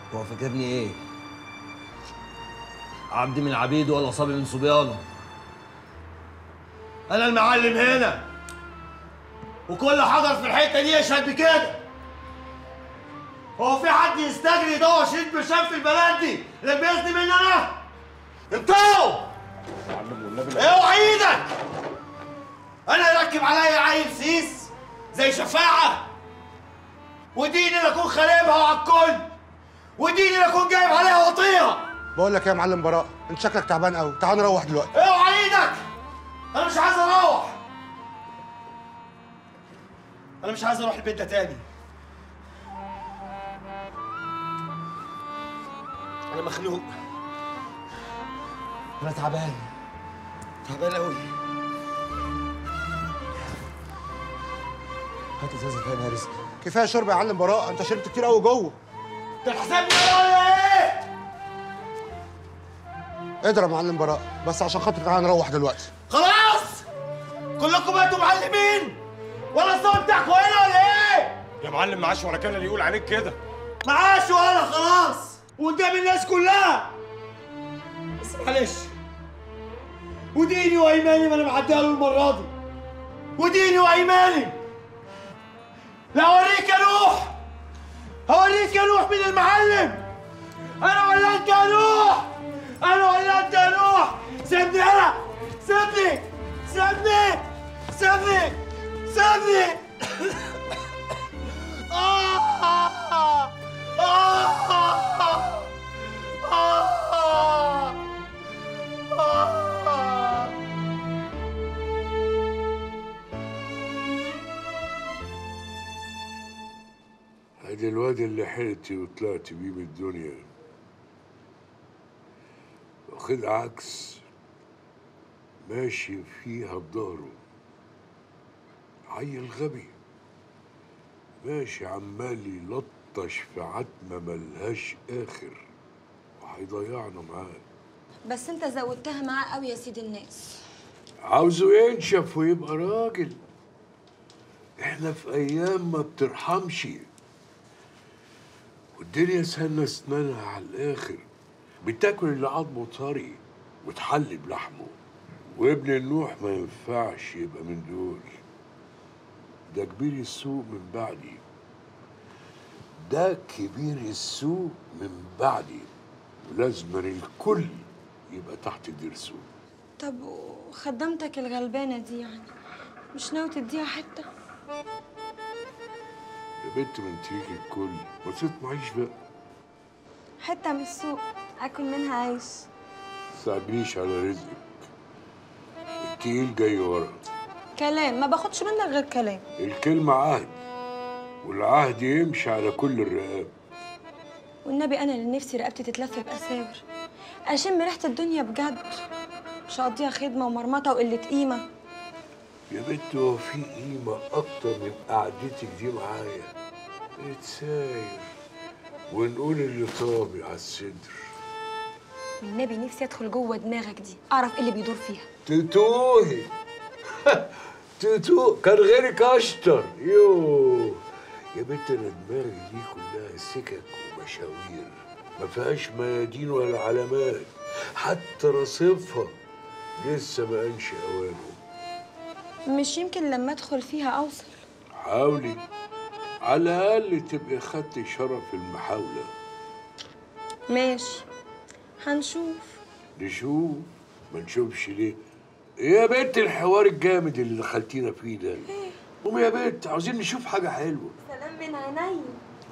هو فاكرني ايه؟ عبد من عبيده ولا صبي من صبيانه انا المعلم هنا وكل حجر في الحته دي يشهد بكده هو في حد يستجري يدور شريط برشام في البلد دي اللي بيزني مني انا انتوا معلم والنبي اوعى ايدك انا يركب عليا عيل سيس زي شفاعه وديني اللي اكون خاربها على الكل وديني اللي اكون جايب عليها وطيها بقول لك إيه يا معلم براء انت شكلك تعبان قوي تعال نروح دلوقتي اوعى ايدك انا مش عايز اروح انا مش عايز اروح البيت ده تاني انا مخنوق انا تعبان تعبان قوي هات ازازه تاني يا رزق كفايه شرب يا معلم براء انت شربت كتير قوي جوه انت حسابني ولا ايه؟ اضرب يا معلم براء بس عشان خاطر تعال نروح دلوقتي خلاص كلكم بقيتوا معلمين ولا الصوت بتاعكم هنا ولا ايه؟ يا معلم معاش ولا كان اللي يقول عليك كده معاش ولا خلاص وقدام الناس كلها بس معلش وديني وايماني ما انا معديها له المره دي وديني وايماني لا اوريك يا نوح هوريك يا نوح من المعلم انا ولا انت يا نوح انا ولا انت يا نوح سيبني انا سيبني سيبني سيبني سيبني آه آه آه آه آه ادي الواد اللي حلتي وطلعت بيه من الدنيا واخد عكس ماشي فيها بظهره عيل غبي ماشي عمال يلطش في عتمة ملهاش آخر وهيضيعنا معاه بس انت زودتها معاه قوي يا سيد الناس عاوزه ينشف ويبقى راجل احنا في ايام ما بترحمش والدنيا سنة اسنانها على الاخر بتاكل اللي عظمه طري وتحلي بلحمه وابن النوح ما ينفعش يبقى من دول ده كبير السوق من بعدي ده كبير السوق من بعدي ولازم الكل يبقى تحت درسه طب وخدمتك الغلبانه دي يعني مش ناوي تديها حته يا بنت من تريك الكل ما تطمعيش بقى حته من السوق اكل منها عيش صعبيش على رزقك التقيل جاي ورا كلام ما باخدش منك غير كلام الكلمة عهد والعهد يمشي على كل الرقاب والنبي انا اللي نفسي رقبتي تتلف باساور اشم ريحه الدنيا بجد مش هقضيها خدمه ومرمطه وقله قيمه يا بنت هو في قيمة أكتر من قعدتك دي معايا نتساير ونقول اللي طابع على الصدر والنبي نفسي ادخل جوه دماغك دي اعرف ايه اللي بيدور فيها تتوهي تتوه كان غيرك اشطر يوه يا بنت انا دماغي دي كلها سكك ومشاوير ما فيهاش ميادين ولا علامات حتى رصيفها لسه ما قالش اوانه مش يمكن لما ادخل فيها اوصل حاولي على الاقل تبقي خدتي شرف المحاوله ماشي هنشوف نشوف ما نشوفش ليه يا بنت الحوار الجامد اللي دخلتينا فيه ده قومي يا بنت عاوزين نشوف حاجه حلوه سلام من عيني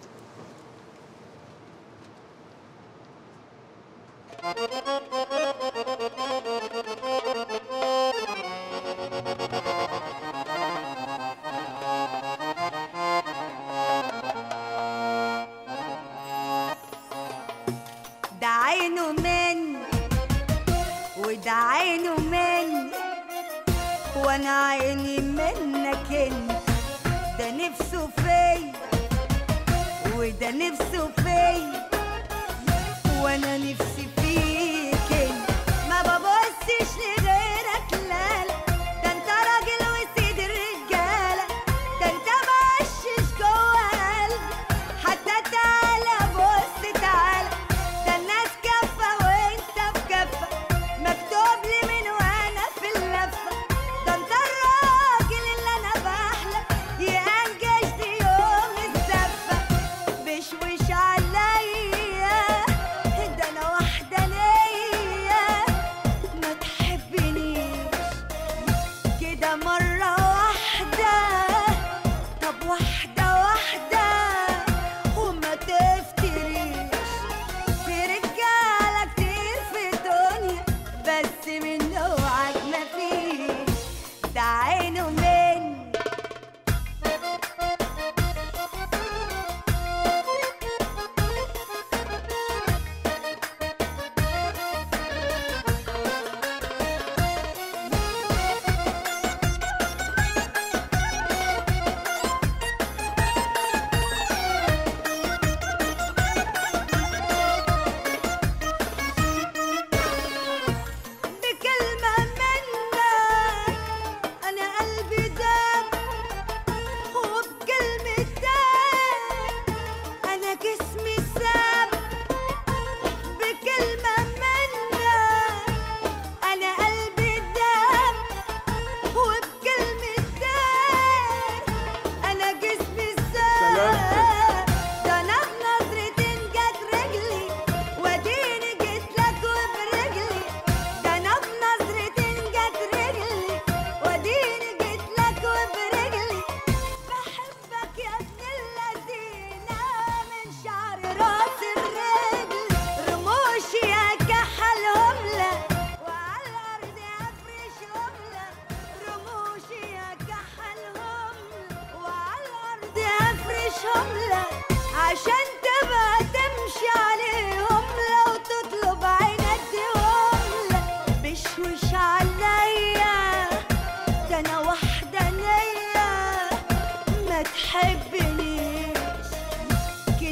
ده عينه مني وده عينه مني وانا عيني منك انت ده نفسه فيا وده نفسه فيا وانا نفسي فيك انت ما ببصش لغيرك لا لا ده انت راجل وسيد الرجاله ده انت مقشش جوه قلبي حتى تعالى بص تعالى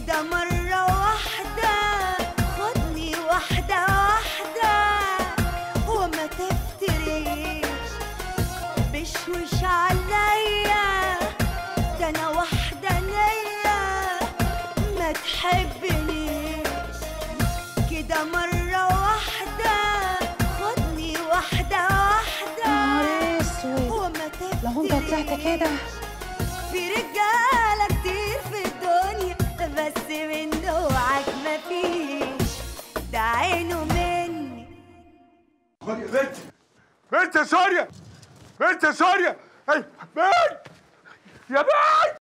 كده مرة واحدة خدني واحدة واحدة وما تفتريش بشوش عليا ده انا واحدة نية ما تحبنيش كده مرة واحدة خدني واحدة واحدة نهار اسود وما لو انت طلعت كده في رجالة كتير في الدنيا بس من نوعك مفيش ده عينه مني خد يا بنت بنت يا سوريا بنت يا سوريا اي بنت يا بنت